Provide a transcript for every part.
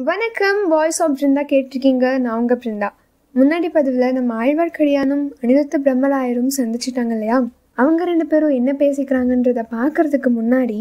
வணக்கம் voice of Brinda கேட்டிருக்கீங்க நான் உங்க பிருந்தா முன்னாடி பதிவில் நம்ம ஆழ்வார்க்கடியானும் அனிருத்த பிரம்மராயரும் சந்திச்சிட்டாங்க இல்லையா அவங்க ரெண்டு பேரும் என்ன பேசிக்கிறாங்கன்றத பார்க்கறதுக்கு முன்னாடி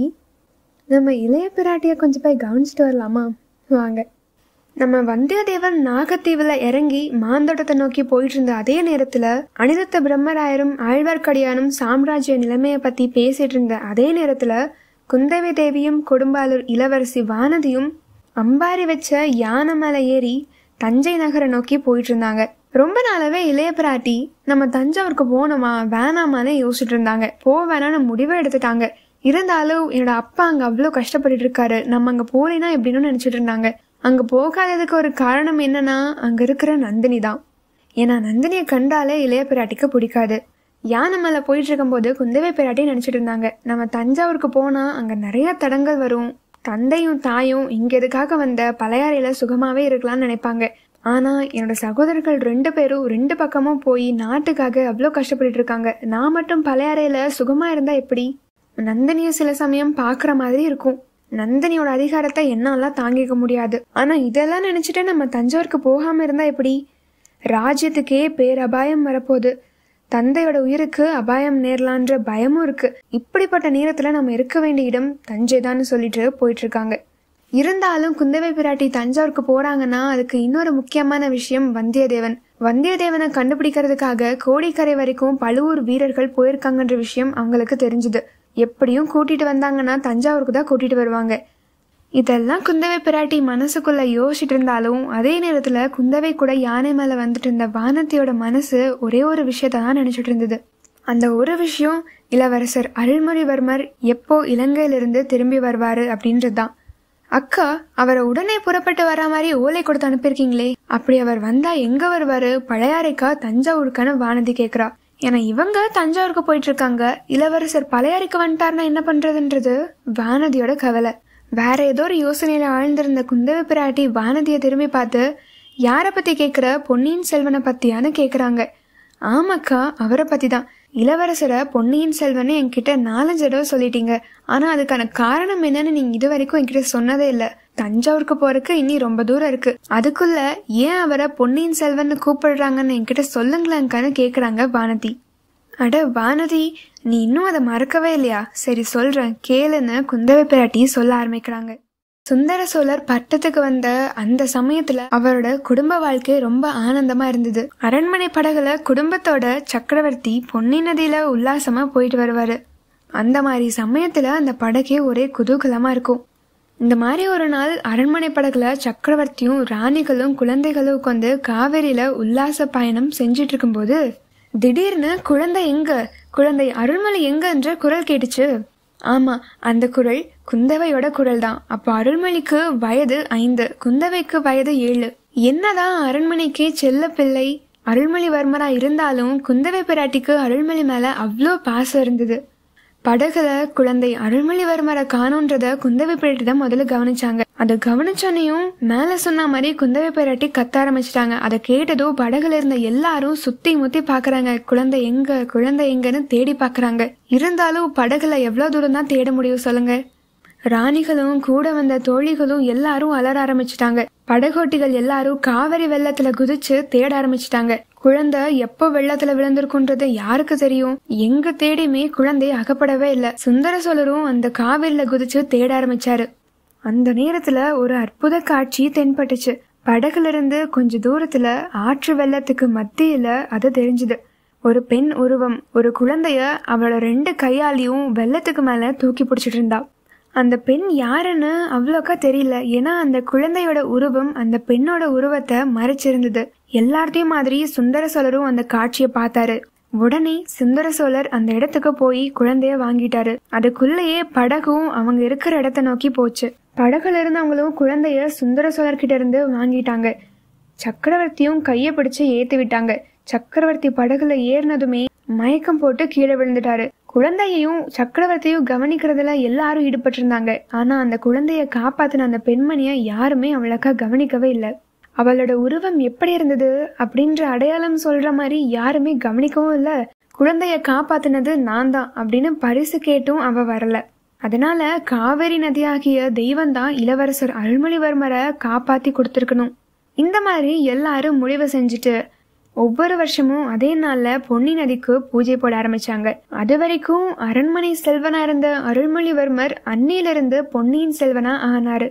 நம்ம இளைய பிராட்டியை கொஞ்சம் போய் கவனிச்சிட்டு வரலாமா வாங்க நம்ம வந்தியத்தேவன் நாகத்தீவுல இறங்கி மாந்தோட்டத்தை நோக்கி போயிட்டு இருந்த அதே நேரத்துல அனிருத்த பிரம்மராயரும் ஆழ்வார்க்கடியானும் சாம்ராஜ்ய நிலைமையை பத்தி பேசிட்டு இருந்த அதே நேரத்துல குந்தவை தேவியும் கொடும்பாலூர் இளவரசி வானதியும் அம்பாரி வச்ச யானை மேலே ஏறி தஞ்சை நகரை நோக்கி போயிட்டு இருந்தாங்க ரொம்ப நாளாவே இளைய பிராட்டி நம்ம தஞ்சாவூருக்கு போனோமா வேணாமான்னு யோசிச்சுட்டு இருந்தாங்க போ வேணாம்னு முடிவே எடுத்துட்டாங்க இருந்தாலும் என்னோட அப்பா அங்க அவ்வளோ கஷ்டப்பட்டுட்டு இருக்காரு நம்ம அங்க போலினா எப்படின்னு நினைச்சிட்டு இருந்தாங்க அங்க போகாததுக்கு ஒரு காரணம் என்னன்னா அங்க இருக்கிற நந்தினி தான் ஏன்னா நந்தினியை கண்டாலே இளைய பிராட்டிக்கு பிடிக்காது யானை மேலே போயிட்டு இருக்கும்போது குந்தவை பிராட்டி நினைச்சிட்டு இருந்தாங்க நம்ம தஞ்சாவூருக்கு போனா அங்க நிறைய தடங்கள் வரும் தந்தையும் தாயும் இங்க எதுக்காக வந்த பழையாறையில சுகமாவே இருக்கலாம்னு நினைப்பாங்க ஆனா என்னோட சகோதரர்கள் ரெண்டு பேரும் ரெண்டு பக்கமும் போய் நாட்டுக்காக அவ்வளோ கஷ்டப்பட்டுட்டு இருக்காங்க நான் மட்டும் பழையாறையில சுகமா இருந்தா எப்படி நந்தினியை சில சமயம் பார்க்குற மாதிரி இருக்கும் நந்தினியோட அதிகாரத்தை என்னாலாம் தாங்கிக்க முடியாது ஆனா இதெல்லாம் நினைச்சிட்டு நம்ம தஞ்சாவூருக்கு போகாம இருந்தா எப்படி ராஜ்யத்துக்கே பேரபாயம் வரப்போகுது தந்தையோட உயிருக்கு அபாயம் நேரலான்ற பயமும் இருக்கு இப்படிப்பட்ட நேரத்துல நம்ம இருக்க வேண்டிய இடம் தஞ்சை தான் சொல்லிட்டு போயிட்டு இருக்காங்க இருந்தாலும் குந்தவை பிராட்டி தஞ்சாவூருக்கு போறாங்கன்னா அதுக்கு இன்னொரு முக்கியமான விஷயம் வந்தியத்தேவன் வந்தியத்தேவனை கண்டுபிடிக்கிறதுக்காக கோடிக்கரை வரைக்கும் பழுவூர் வீரர்கள் போயிருக்காங்கன்ற விஷயம் அவங்களுக்கு தெரிஞ்சுது எப்படியும் கூட்டிட்டு வந்தாங்கன்னா தஞ்சாவூருக்கு தான் கூட்டிட்டு வருவாங்க இதெல்லாம் குந்தவை பிராட்டி மனசுக்குள்ள யோசிச்சுட்டு இருந்தாலும் அதே நேரத்துல குந்தவை கூட யானை மேல வந்துட்டு இருந்த வானத்தியோட மனசு ஒரே ஒரு விஷயத்த தான் நினைச்சிட்டு இருந்தது அந்த ஒரு விஷயம் இளவரசர் அருள்மொழிவர்மர் எப்போ இலங்கையிலிருந்து திரும்பி வருவாரு அப்படின்றதுதான் அக்கா அவரை உடனே புறப்பட்டு வர மாதிரி ஓலை கொடுத்து அனுப்பியிருக்கீங்களே அப்படி அவர் வந்தா எங்க வருவாரு பழையாறைக்கா தஞ்சாவூருக்கான வானதி கேக்குறா ஏன்னா இவங்க தஞ்சாவூருக்கு போயிட்டு இருக்காங்க இளவரசர் பழையாறைக்கு வந்துட்டாருன்னா என்ன பண்றதுன்றது வானதியோட கவலை வேற ஏதோ ஒரு யோசனையில ஆழ்ந்திருந்த குந்தவை பிராட்டி வானதியை திரும்பி பார்த்து யாரை பத்தி கேக்குற பொன்னியின் செல்வனை பத்தியான்னு கேக்குறாங்க ஆமாக்கா அவரை பத்தி தான் இளவரசரை பொன்னியின் செல்வன்னு என்கிட்ட நாலஞ்சு தடவை சொல்லிட்டீங்க ஆனா அதுக்கான காரணம் என்னன்னு நீங்க இது வரைக்கும் என்கிட்ட சொன்னதே இல்ல தஞ்சாவூருக்கு போறதுக்கு இனி ரொம்ப தூரம் இருக்கு அதுக்குள்ள ஏன் அவரை பொன்னியின் செல்வன்னு கூப்பிடுறாங்கன்னு என்கிட்ட சொல்லுங்களேன்கான்னு கேக்குறாங்க வானதி அட வானதி நீ இன்னும் அதை மறக்கவே இல்லையா சரி சொல்றேன் கேளுன்னு குந்தவை பிராட்டி சொல்ல ஆரம்பிக்கிறாங்க சுந்தர சோழர் பட்டத்துக்கு வந்த அந்த சமயத்துல அவரோட குடும்ப வாழ்க்கை ரொம்ப ஆனந்தமா இருந்தது அரண்மனை படகுல குடும்பத்தோட சக்கரவர்த்தி பொன்னி நதியில உல்லாசமா போயிட்டு வருவாரு அந்த மாதிரி சமயத்துல அந்த படகே ஒரே குதூகலமா இருக்கும் இந்த மாதிரி ஒரு நாள் அரண்மனை படகுல சக்கரவர்த்தியும் ராணிகளும் குழந்தைகளும் உட்காந்து காவேரியில உல்லாச பயணம் செஞ்சிட்டு இருக்கும்போது திடீர்னு குழந்தை எங்க குழந்தை அருள்மலை எங்க என்ற குரல் கேட்டுச்சு ஆமா அந்த குரல் குந்தவையோட குரல் தான் அப்போ அருள்மொழிக்கு வயது ஐந்து குந்தவைக்கு வயது ஏழு என்னதான் அரண்மனைக்கே செல்ல பிள்ளை அருள்மொழிவர்மரா இருந்தாலும் குந்தவை பிராட்டிக்கு அருள்மொழி மேல அவ்வளோ பாசம் இருந்தது படகுல குழந்தை அருள்மொழிவர்மரை காணோன்றத குந்தவை பிராட்டி தான் முதல்ல கவனிச்சாங்க அதை கவனிச்சோன்னையும் மேல சொன்ன மாதிரி குந்தவை பிராட்டி கத்த ஆரம்பிச்சிட்டாங்க அதை கேட்டதும் படகுல இருந்த எல்லாரும் சுத்தி முத்தி பாக்குறாங்க குழந்தை எங்க குழந்தை எங்கன்னு தேடி பாக்குறாங்க இருந்தாலும் படகுல எவ்வளவு தூரம் தான் தேட முடியும் சொல்லுங்க ராணிகளும் கூட வந்த தோழிகளும் எல்லாரும் அலற ஆரம்பிச்சிட்டாங்க படகோட்டிகள் எல்லாரும் காவிரி வெள்ளத்துல குதிச்சு தேட ஆரம்பிச்சிட்டாங்க குழந்தை எப்போ வெள்ளத்துல விழுந்திருக்குன்றது யாருக்கு தெரியும் எங்க தேடியுமே குழந்தை அகப்படவே இல்லை சுந்தர சோழரும் அந்த காவிரியில குதிச்சு தேட ஆரம்பிச்சாரு அந்த நேரத்துல ஒரு அற்புத காட்சி தென்பட்டுச்சு படகுல இருந்து கொஞ்ச தூரத்துல ஆற்று வெள்ளத்துக்கு மத்தியில அது தெரிஞ்சுது ஒரு பெண் உருவம் ஒரு குழந்தைய அவளோட ரெண்டு கையாலையும் வெள்ளத்துக்கு மேல தூக்கி பிடிச்சிட்டு இருந்தா அந்த பெண் யாருன்னு அவ்வளோக்கா தெரியல ஏன்னா அந்த குழந்தையோட உருவம் அந்த பெண்ணோட உருவத்தை மறைச்சிருந்தது எல்லார்த்தையும் மாதிரி சுந்தர சோழரும் அந்த காட்சியை பார்த்தாரு உடனே சுந்தர சோழர் அந்த இடத்துக்கு போய் குழந்தைய வாங்கிட்டாரு அதுக்குள்ளேயே படகும் அவங்க இருக்கிற இடத்த நோக்கி போச்சு படகுல இருந்தவங்களும் குழந்தைய சுந்தர சோழர்கிட்ட இருந்து வாங்கிட்டாங்க சக்கரவர்த்தியும் கையை பிடிச்சு ஏத்தி விட்டாங்க சக்கரவர்த்தி படகுல ஏறினதுமே மயக்கம் போட்டு கீழே விழுந்துட்டாரு குழந்தையையும் சக்கரவர்த்தியும் கவனிக்கிறதுல எல்லாரும் ஈடுபட்டிருந்தாங்க ஆனா அந்த குழந்தைய காப்பாத்தின அந்த பெண்மணிய யாருமே அவளுக்கா கவனிக்கவே இல்லை அவளோட உருவம் எப்படி இருந்தது அப்படின்ற அடையாளம் சொல்ற மாதிரி யாருமே கவனிக்கவும் இல்லை குழந்தைய காப்பாத்தினது நான் தான் அப்படின்னு பரிசு கேட்டும் அவ வரல அதனால காவேரி நதியாகிய தெய்வம்தான் இளவரசர் அருள்மொழிவர்மரை காப்பாத்தி கொடுத்துருக்கணும் இந்த மாதிரி எல்லாரும் முடிவு செஞ்சுட்டு ஒவ்வொரு வருஷமும் அதே நாள்ல பொன்னி நதிக்கு பூஜை போட ஆரம்பிச்சாங்க அது வரைக்கும் அரண்மனை செல்வனா இருந்த அருள்மொழிவர்மர் அன்னியிலிருந்து பொன்னியின் செல்வனா ஆனாரு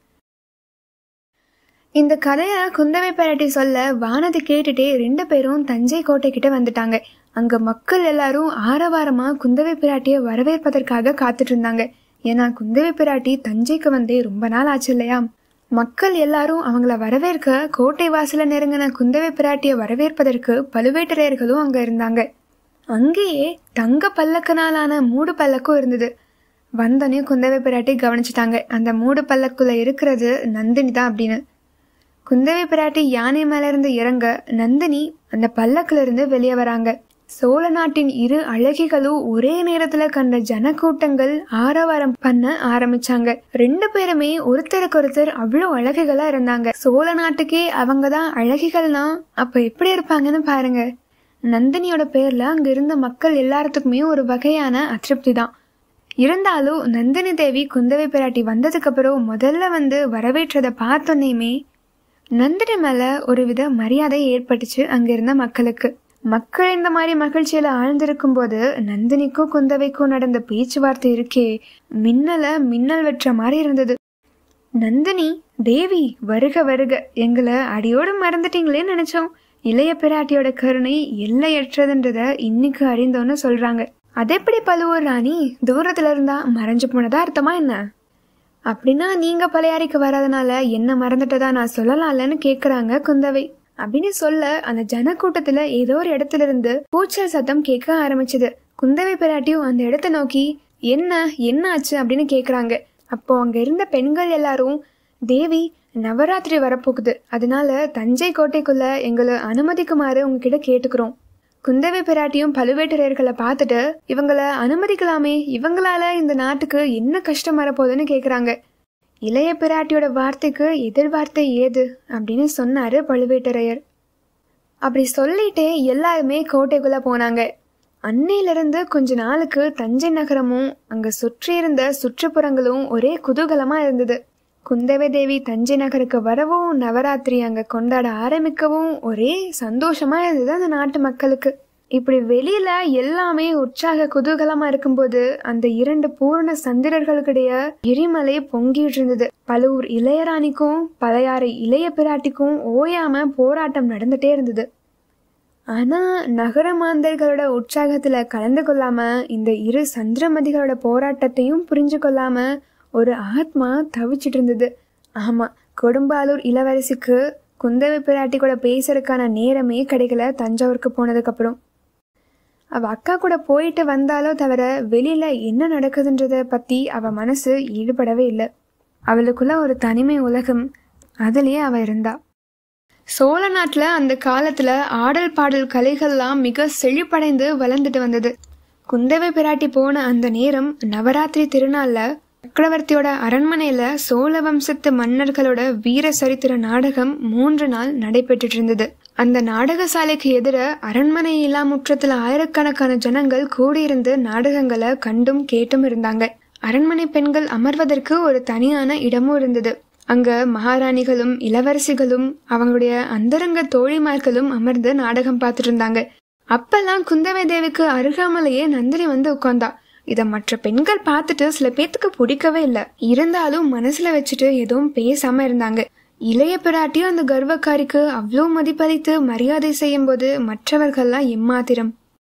இந்த கதையை குந்தவை பேரட்டி சொல்ல வானதி கேட்டுட்டே ரெண்டு பேரும் தஞ்சை கோட்டை கிட்ட வந்துட்டாங்க அங்க மக்கள் எல்லாரும் ஆரவாரமா குந்தவை பிராட்டிய வரவேற்பதற்காக காத்துட்டு இருந்தாங்க ஏன்னா குந்தவை பிராட்டி தஞ்சைக்கு வந்தே ரொம்ப நாள் ஆச்சு இல்லையா மக்கள் எல்லாரும் அவங்கள வரவேற்க கோட்டை வாசல நெருங்கின குந்தவை பிராட்டிய வரவேற்பதற்கு பழுவேட்டரையர்களும் அங்க இருந்தாங்க அங்கேயே தங்க பல்லக்குனாலான மூடு பல்லக்கும் இருந்தது வந்தோடனே குந்தவை பிராட்டி கவனிச்சிட்டாங்க அந்த மூடு பல்லக்குள்ள இருக்கிறது நந்தினி தான் அப்படின்னு குந்தவை பிராட்டி யானை மேல இருந்து இறங்க நந்தினி அந்த பல்லக்குல இருந்து வெளியே வராங்க சோழ நாட்டின் இரு அழகிகளும் ஒரே நேரத்துல கண்ட ஜனக்கூட்டங்கள் ஆரவாரம் பண்ண ஆரம்பிச்சாங்க ரெண்டு பேருமே ஒருத்தருக்கு ஒருத்தர் அவ்வளோ அழகுகளா இருந்தாங்க சோழ நாட்டுக்கே அவங்க தான் அழகிகள்னா அப்ப எப்படி இருப்பாங்கன்னு பாருங்க நந்தினியோட பேர்ல அங்க இருந்த மக்கள் எல்லாத்துக்குமே ஒரு வகையான அதிருப்தி தான் இருந்தாலும் நந்தினி தேவி குந்தவை பிராட்டி வந்ததுக்கு அப்புறம் முதல்ல வந்து வரவேற்றதை பார்த்தோன்னேயுமே நந்தினி மேல ஒரு வித மரியாதை ஏற்பட்டுச்சு அங்க இருந்த மக்களுக்கு மக்கள் இந்த மாதிரி மகிழ்ச்சியில ஆழ்ந்திருக்கும் போது நந்தினிக்கும் குந்தவைக்கும் நடந்த பேச்சுவார்த்தை இருக்கே மின்னல மின்னல் வெற்ற மாதிரி இருந்தது நந்தினி தேவி வருக வருக எங்களை அடியோடு மறந்துட்டீங்களேன்னு நினைச்சோம் இளைய பிராட்டியோட கருணை எல்லையற்றதுன்றத இன்னைக்கு அறிந்தோன்னு சொல்றாங்க அதெப்படி பழுவூர் ராணி தூரத்துல இருந்தா மறைஞ்சு போனதா அர்த்தமா என்ன அப்படின்னா நீங்க பழையாறைக்கு வராதனால என்ன மறந்துட்டதா நான் சொல்லலாம்லன்னு கேக்குறாங்க குந்தவை அப்படின்னு சொல்ல அந்த ஜனக்கூட்டத்துல ஏதோ ஒரு இடத்துல இருந்து கூச்சல் சத்தம் கேட்க ஆரம்பிச்சது குந்தவை பிராட்டியும் அந்த இடத்த நோக்கி என்ன என்ன ஆச்சு அப்படின்னு கேக்குறாங்க அப்போ அங்க இருந்த பெண்கள் எல்லாரும் தேவி நவராத்திரி வரப்போகுது அதனால தஞ்சை கோட்டைக்குள்ள எங்களை அனுமதிக்குமாறு உங்ககிட்ட கேட்டுக்கிறோம் குந்தவை பிராட்டியும் பழுவேட்டரையர்களை பார்த்துட்டு இவங்களை அனுமதிக்கலாமே இவங்களால இந்த நாட்டுக்கு என்ன கஷ்டம் வரப்போகுதுன்னு கேக்குறாங்க இளைய பிராட்டியோட வார்த்தைக்கு எதிர்வார்த்தை ஏது அப்படின்னு சொன்னாரு பழுவேட்டரையர் அப்படி சொல்லிட்டே எல்லாருமே கோட்டைக்குள்ள போனாங்க அன்னையிலிருந்து கொஞ்ச நாளுக்கு தஞ்சை நகரமும் அங்க சுற்றி இருந்த சுற்றுப்புறங்களும் ஒரே குதூகலமா இருந்தது குந்தவை தேவி தஞ்சை நகருக்கு வரவும் நவராத்திரி அங்க கொண்டாட ஆரம்பிக்கவும் ஒரே சந்தோஷமா இருந்தது அந்த நாட்டு மக்களுக்கு இப்படி வெளியில எல்லாமே உற்சாக குதூகலமா இருக்கும்போது அந்த இரண்டு பூரண சந்திரர்களுக்கிடைய எரிமலை பொங்கிட்டு இருந்தது பழுவூர் இளையராணிக்கும் பழையாறை இளைய பிராட்டிக்கும் ஓயாம போராட்டம் நடந்துட்டே இருந்தது ஆனா நகர மாந்தர்களோட உற்சாகத்துல கலந்து கொள்ளாம இந்த இரு சந்திரமதிகளோட போராட்டத்தையும் புரிஞ்சு கொள்ளாம ஒரு ஆத்மா தவிச்சிட்டு இருந்தது ஆமா கொடும்பாலூர் இளவரசிக்கு குந்தவை பிராட்டி கூட பேசுறதுக்கான நேரமே கிடைக்கல தஞ்சாவூருக்கு போனதுக்கு அப்புறம் அவ அக்கா கூட போயிட்டு வந்தாலோ தவிர வெளியில என்ன நடக்குதுன்றத பத்தி அவ மனசு ஈடுபடவே இல்லை அவளுக்குள்ள ஒரு தனிமை உலகம் அதுலயே அவ இருந்தா சோழ நாட்டுல அந்த காலத்துல ஆடல் பாடல் கலைகள்லாம் மிக செழிப்படைந்து வளர்ந்துட்டு வந்தது குந்தவை பிராட்டி போன அந்த நேரம் நவராத்திரி திருநாள்ல சக்கரவர்த்தியோட அரண்மனையில சோழ வம்சத்து மன்னர்களோட வீர சரித்திர நாடகம் மூன்று நாள் நடைபெற்றுட்டு இருந்தது அந்த நாடகசாலைக்கு எதிர அரண்மனை இல்லா முற்றத்துல ஆயிரக்கணக்கான ஜனங்கள் கூடியிருந்து நாடகங்களை கண்டும் கேட்டும் இருந்தாங்க அரண்மனை பெண்கள் அமர்வதற்கு ஒரு தனியான இடமும் இருந்தது அங்க மகாராணிகளும் இளவரசிகளும் அவங்களுடைய அந்தரங்க தோழிமார்களும் அமர்ந்து நாடகம் பார்த்துட்டு இருந்தாங்க அப்பெல்லாம் குந்தவை தேவிக்கு அருகாமலேயே நந்தினி வந்து உட்கார்ந்தா இத மற்ற பெண்கள் பார்த்துட்டு சில பேத்துக்கு பிடிக்கவே இல்லை இருந்தாலும் மனசுல வச்சுட்டு எதுவும் பேசாம இருந்தாங்க இளைய பிராட்டியும் அந்த கர்வக்காரிக்கு அவ்வளோ மதிப்பளித்து மரியாதை செய்யும் போது மற்றவர்கள்லாம் எம்மாத்திரம்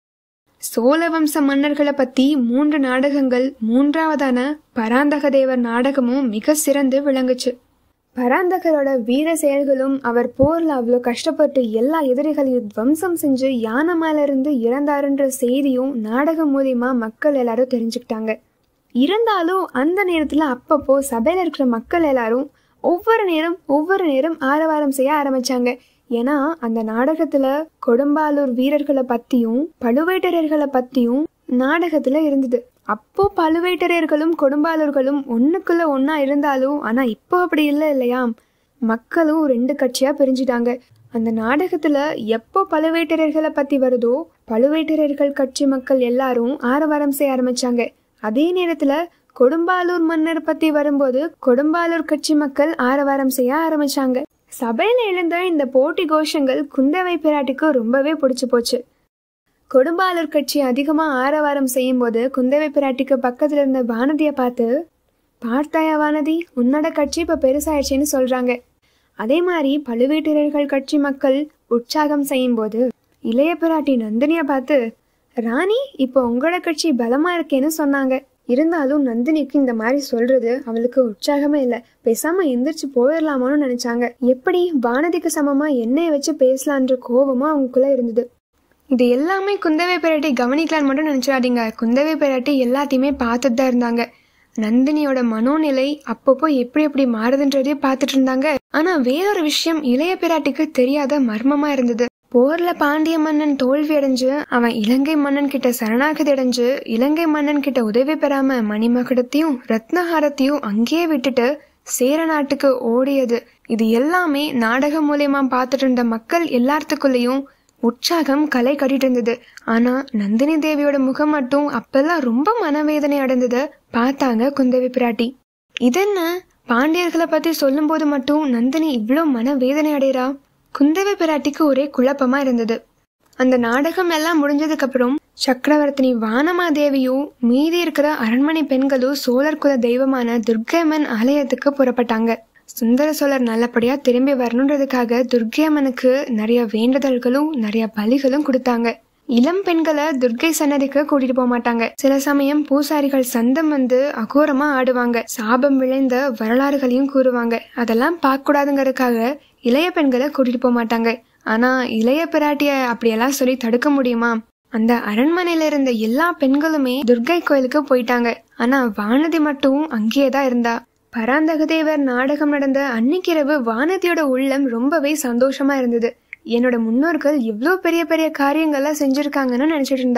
சோழ வம்ச மன்னர்களை பத்தி மூன்று நாடகங்கள் மூன்றாவதான பராந்தக தேவர் நாடகமும் மிக சிறந்து விளங்குச்சு பராந்தகரோட வீர செயல்களும் அவர் போர்ல அவ்வளோ கஷ்டப்பட்டு எல்லா எதிரிகளையும் துவம்சம் செஞ்சு யானை மேல இருந்து இறந்தாருன்ற செய்தியும் நாடகம் மூலியமா மக்கள் எல்லாரும் தெரிஞ்சுக்கிட்டாங்க இருந்தாலும் அந்த நேரத்துல அப்பப்போ சபையில இருக்கிற மக்கள் எல்லாரும் ஒவ்வொரு நேரம் ஒவ்வொரு நேரம் ஆரவாரம் செய்ய ஆரம்பிச்சாங்க ஏன்னா அந்த நாடகத்துல கொடும்பாலூர் வீரர்களை பத்தியும் பழுவேட்டரையர்களை பத்தியும் நாடகத்துல இருந்தது அப்போ பழுவேட்டரையர்களும் கொடும்பாலூர்களும் ஒண்ணுக்குள்ள ஒன்னா இருந்தாலும் ஆனா இப்போ அப்படி இல்லை இல்லையா மக்களும் ரெண்டு கட்சியா பிரிஞ்சுட்டாங்க அந்த நாடகத்துல எப்போ பழுவேட்டரையர்களை பத்தி வருதோ பழுவேட்டரையர்கள் கட்சி மக்கள் எல்லாரும் ஆரவாரம் செய்ய ஆரம்பிச்சாங்க அதே நேரத்துல கொடும்பாலூர் மன்னர் பத்தி வரும்போது கொடும்பாலூர் கட்சி மக்கள் ஆரவாரம் செய்ய ஆரம்பிச்சாங்க சபையில எழுந்த இந்த போட்டி கோஷங்கள் குந்தவை பிராட்டிக்கு ரொம்பவே பிடிச்சு போச்சு கொடும்பாலூர் கட்சி அதிகமா ஆரவாரம் செய்யும் போது குந்தவை பிராட்டிக்கு பக்கத்துல இருந்த வானதியை பார்த்து பார்த்தாயா வானதி உன்னோட கட்சி இப்ப பெருசாயிடுச்சுன்னு சொல்றாங்க அதே மாதிரி பழுவேட்டரர்கள் கட்சி மக்கள் உற்சாகம் செய்யும் போது இளைய பிராட்டி நந்தினிய பார்த்து ராணி இப்போ உங்களோட கட்சி பலமா இருக்கேன்னு சொன்னாங்க இருந்தாலும் நந்தினிக்கு இந்த மாதிரி சொல்றது அவளுக்கு உற்சாகமே இல்லை பேசாம எந்திரிச்சு போயிடலாமோன்னு நினைச்சாங்க எப்படி வானதிக்கு சமமா எண்ணெயை வச்சு பேசலான்ற கோபமும் அவங்களுக்குள்ள இருந்தது இது எல்லாமே குந்தவை பிராட்டி கவனிக்கலான்னு மட்டும் நினைச்சிடாதீங்க குந்தவை பிராட்டி எல்லாத்தையுமே பார்த்துட்டு தான் இருந்தாங்க நந்தினியோட மனோநிலை அப்பப்போ எப்படி எப்படி மாறுதுன்றதையும் பார்த்துட்டு இருந்தாங்க ஆனா வேறொரு விஷயம் இளைய பிராட்டிக்கு தெரியாத மர்மமா இருந்தது போர்ல பாண்டிய மன்னன் தோல்வி அடைஞ்சு அவன் இலங்கை மன்னன் கிட்ட சரணாகதி அடைஞ்சு இலங்கை மன்னன் கிட்ட உதவி பெறாம மணிமகுடத்தையும் ரத்னஹாரத்தையும் அங்கேயே விட்டுட்டு சேர நாட்டுக்கு ஓடியது இது எல்லாமே நாடகம் மூலியமா பார்த்துட்டு இருந்த மக்கள் எல்லாத்துக்குள்ளேயும் உற்சாகம் களை கட்டிட்டு இருந்தது ஆனா நந்தினி தேவியோட முகம் மட்டும் அப்பெல்லாம் ரொம்ப மனவேதனை அடைந்தது பார்த்தாங்க குந்தவி பிராட்டி இதென்ன பாண்டியர்களை பத்தி சொல்லும்போது மட்டும் நந்தினி இவ்வளோ மனவேதனை அடைறா குந்தவி பிராட்டிக்கு ஒரே குழப்பமா இருந்தது அந்த நாடகம் எல்லாம் முடிஞ்சதுக்கு அப்புறம் சக்கரவர்த்தினி வானமாதேவியும் மீதி இருக்கிற அரண்மனை பெண்களும் சோழர் குல தெய்வமான துர்க்கையம்மன் ஆலயத்துக்கு புறப்பட்டாங்க சுந்தர சோழர் நல்லபடியா திரும்பி வரணுன்றதுக்காக துர்க்கையம்மனுக்கு நிறைய வேண்டுதல்களும் நிறைய பலிகளும் கொடுத்தாங்க இளம் பெண்களை துர்க்கை சன்னதிக்கு கூட்டிட்டு போக மாட்டாங்க சில சமயம் பூசாரிகள் சந்தம் வந்து அகோரமா ஆடுவாங்க சாபம் விளைந்த வரலாறுகளையும் கூறுவாங்க அதெல்லாம் பார்க்க கூடாதுங்கிறதுக்காக இளைய பெண்களை கூட்டிட்டு போக மாட்டாங்க ஆனா இளைய பிராட்டிய அப்படியெல்லாம் சொல்லி தடுக்க முடியுமா அந்த அரண்மனையில இருந்த எல்லா பெண்களுமே துர்க்கை கோயிலுக்கு போயிட்டாங்க ஆனா வானதி மட்டும் அங்கேயே தான் இருந்தா பராந்தகதேவர் நாடகம் நடந்த அன்னைக்கிரவு வானதியோட உள்ளம் ரொம்பவே சந்தோஷமா இருந்தது என்னோட முன்னோர்கள் இவ்வளோ பெரிய பெரிய காரியங்கள்லாம் செஞ்சிருக்காங்கன்னு நினைச்சிட்டு இருந்தா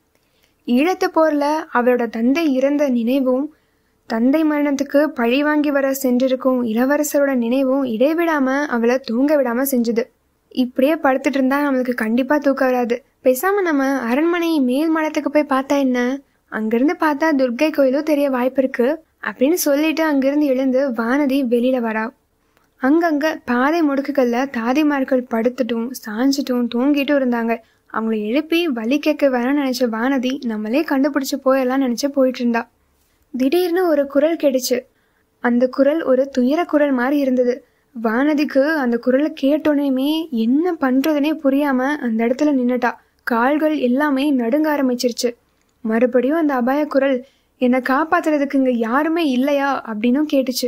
ஈழத்து போர்ல அவளோட தந்தை இறந்த நினைவும் தந்தை மரணத்துக்கு பழி வாங்கி வர சென்றிருக்கும் இளவரசரோட நினைவும் இடைவிடாம அவளை தூங்க விடாம செஞ்சுது இப்படியே படுத்துட்டு இருந்தா நம்மளுக்கு கண்டிப்பா தூக்கம் வராது பேசாம நம்ம அரண்மனை மேல் மடத்துக்கு போய் பார்த்தா என்ன அங்கிருந்து பார்த்தா துர்க்கை கோயிலும் தெரிய வாய்ப்பு இருக்கு அப்படின்னு சொல்லிட்டு அங்கிருந்து எழுந்து வானதி வெளியில வரா அங்கங்க பாதை முடுக்குகள்ல தாதிமார்கள் படுத்துட்டும் சாஞ்சிட்டும் தூங்கிட்டும் இருந்தாங்க அவங்கள எழுப்பி வழி கேட்க வேணாம்னு நினைச்ச வானதி நம்மளே கண்டுபிடிச்சு போயெல்லாம் நினைச்சு போயிட்டு இருந்தா திடீர்னு ஒரு குரல் கேட்டுச்சு அந்த குரல் ஒரு துயர குரல் மாதிரி இருந்தது வானதிக்கு அந்த குரலை கேட்டோனையுமே என்ன பண்றதுனே புரியாம அந்த இடத்துல நின்னுட்டா கால்கள் எல்லாமே நடுங்க ஆரம்பிச்சிருச்சு மறுபடியும் அந்த அபாய குரல் என்னை காப்பாத்துறதுக்கு இங்க யாருமே இல்லையா அப்படின்னும் கேட்டுச்சு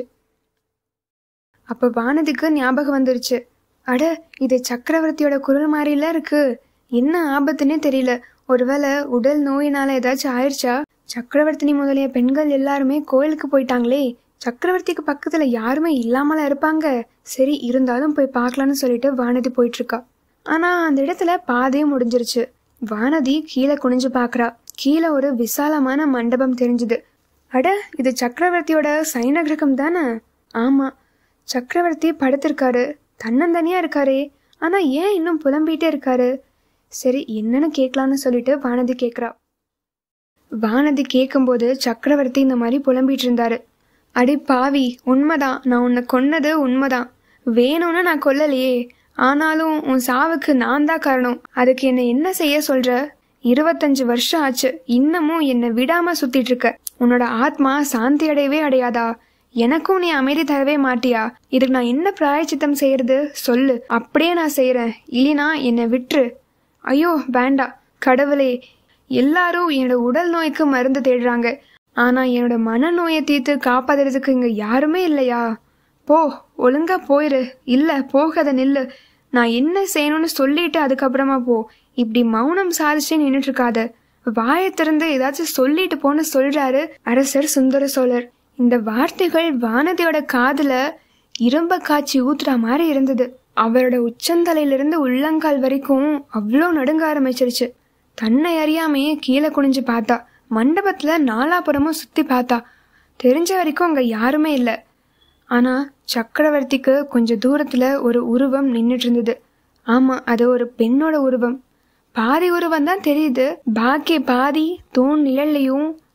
அப்ப வானதிக்கு ஞாபகம் வந்துருச்சு அட இது சக்கரவர்த்தியோட குரல் மாதிரில இருக்கு என்ன ஆபத்துன்னே தெரியல ஒருவேளை உடல் நோயினால ஏதாச்சும் ஆயிடுச்சா சக்கரவர்த்தினி முதலிய பெண்கள் எல்லாருமே கோயிலுக்கு போயிட்டாங்களே சக்கரவர்த்திக்கு பக்கத்துல யாருமே இல்லாமல இருப்பாங்க சரி இருந்தாலும் போய் பார்க்கலாம்னு சொல்லிட்டு வானதி போயிட்டு இருக்கா ஆனா அந்த இடத்துல பாதையும் முடிஞ்சிருச்சு வானதி கீழே குனிஞ்சு பாக்குறா கீழே ஒரு விசாலமான மண்டபம் தெரிஞ்சுது அட இது சக்கரவர்த்தியோட சைன கிரகம் தானே ஆமா சக்கரவர்த்தி படுத்திருக்காரு தன்னந்தனியா இருக்காரே ஆனா ஏன் இன்னும் புலம்பிட்டே இருக்காரு சரி என்னன்னு கேட்கலான்னு சொல்லிட்டு வானதி கேக்குறா வானதி கேட்கும்போது சக்கரவர்த்தி இந்த மாதிரி புலம்பிட்டு இருந்தாரு அடி பாவி உண்மைதான் நான் உன்னை கொன்னது உண்மைதான் வேணும்னு நான் கொல்லலையே ஆனாலும் உன் சாவுக்கு நான் தான் காரணம் அதுக்கு என்னை என்ன செய்ய சொல்ற இருபத்தஞ்சு வருஷம் ஆச்சு இன்னமும் என்னை விடாம சுத்திட்டு இருக்க உன்னோட ஆத்மா சாந்தி அடையவே அடையாதா எனக்கும் நீ அமைதி தரவே மாட்டியா இதுக்கு நான் என்ன பிராயச்சித்தம் செய்யறது சொல்லு அப்படியே நான் செய்யறேன் இல்லைனா என்னை விட்டுரு ஐயோ வேண்டாம் கடவுளே எல்லாரும் என்னோட உடல் நோய்க்கு மருந்து தேடுறாங்க ஆனா என்னோட மனநோயை தீர்த்து காப்பாத்துறதுக்கு இங்க யாருமே இல்லையா போ ஒழுங்கா போயிரு இல்ல போகாத நில்லு நான் என்ன செய்யணும்னு சொல்லிட்டு அதுக்கப்புறமா போ இப்படி மௌனம் சாதிச்சே நின்னுட்டு இருக்காத வாயை திறந்து ஏதாச்சும் சொல்லிட்டு போன்னு சொல்றாரு அரசர் சுந்தர சோழர் இந்த வார்த்தைகள் வானதியோட காதுல இரும்ப காய்ச்சி ஊத்துற மாதிரி இருந்தது அவரோட உச்சந்தலையிலிருந்து உள்ளங்கால் வரைக்கும் அவ்வளோ நடுங்க ஆரம்பிச்சிருச்சு தன்னை அறியாமையே கீழே குனிஞ்சு பார்த்தா மண்டபத்துல நாலாபுறமும் சுத்தி பார்த்தா தெரிஞ்ச வரைக்கும் அங்க யாருமே இல்லை ஆனா சக்கரவர்த்திக்கு கொஞ்சம் தூரத்துல ஒரு உருவம் நின்னுட்டு இருந்தது ஆமா அது ஒரு பெண்ணோட உருவம் பாதி உருவம் தான் தெரியுது பாக்கி பாதி தூண் நிழல்லையும்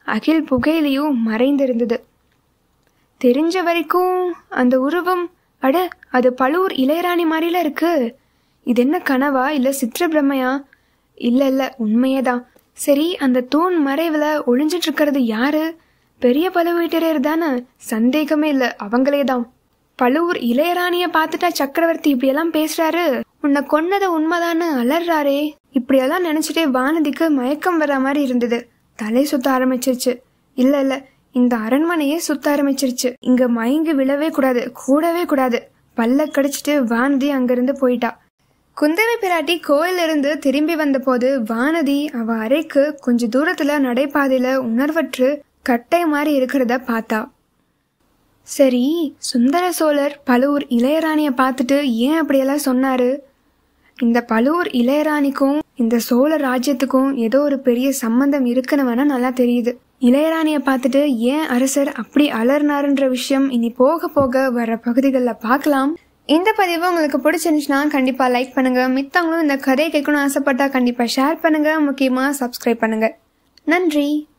அகில் புகையிலையும் மறைந்திருந்தது தெரிஞ்ச வரைக்கும் அந்த உருவம் அட அது பழுவூர் இளையராணி மாதிரில இருக்கு இது என்ன கனவா இல்ல சித்திரபிரமையா இல்ல இல்ல உண்மையேதான் சரி அந்த தூண் மறைவுல ஒளிஞ்சிட்டு இருக்கிறது யாரு பெரிய பழுவேட்டரையர் தானே சந்தேகமே இல்ல அவங்களே தான் பழுவூர் இளையராணிய பார்த்துட்டா சக்கரவர்த்தி இப்படியெல்லாம் பேசுறாரு உன்னை கொன்னத உண்மைதான்னு அலறாரே இப்படியெல்லாம் நினைச்சிட்டே வானதிக்கு மயக்கம் வர மாதிரி இருந்தது தலை சுத்த ஆரம்பிச்சிருச்சு இல்ல இல்ல இந்த அரண்மனையே சுத்த ஆரம்பிச்சிருச்சு இங்க மயங்கி விழவே கூடாது கூடவே கூடாது பல்ல கடிச்சிட்டு வானதி அங்கிருந்து போயிட்டா குந்தவை பிராட்டி கோயில இருந்து திரும்பி வந்தபோது வானதி அவ அறைக்கு கொஞ்ச தூரத்துல நடைபாதையில உணர்வற்று கட்டை மாதிரி இருக்கிறத பார்த்தா சரி சுந்தர சோழர் பழுவூர் இளையராணிய பார்த்துட்டு ஏன் அப்படியெல்லாம் சொன்னாரு இந்த பழுவூர் இளையராணிக்கும் இந்த சோழ ராஜ்யத்துக்கும் ஏதோ ஒரு பெரிய சம்பந்தம் இருக்குன்னு வேணா நல்லா தெரியுது இளையராணிய பார்த்துட்டு ஏன் அரசர் அப்படி அலர்னாருன்ற விஷயம் இனி போக போக வர பகுதிகளில் பார்க்கலாம் இந்த பதிவு உங்களுக்கு பிடிச்சிருந்துச்சுன்னா கண்டிப்பா லைக் பண்ணுங்க மித்தவங்களும் இந்த கதையை கேட்கணும்னு ஆசைப்பட்டா கண்டிப்பா ஷேர் பண்ணுங்க முக்கியமா சப்ஸ்கிரைப் பண்ணுங்க நன்றி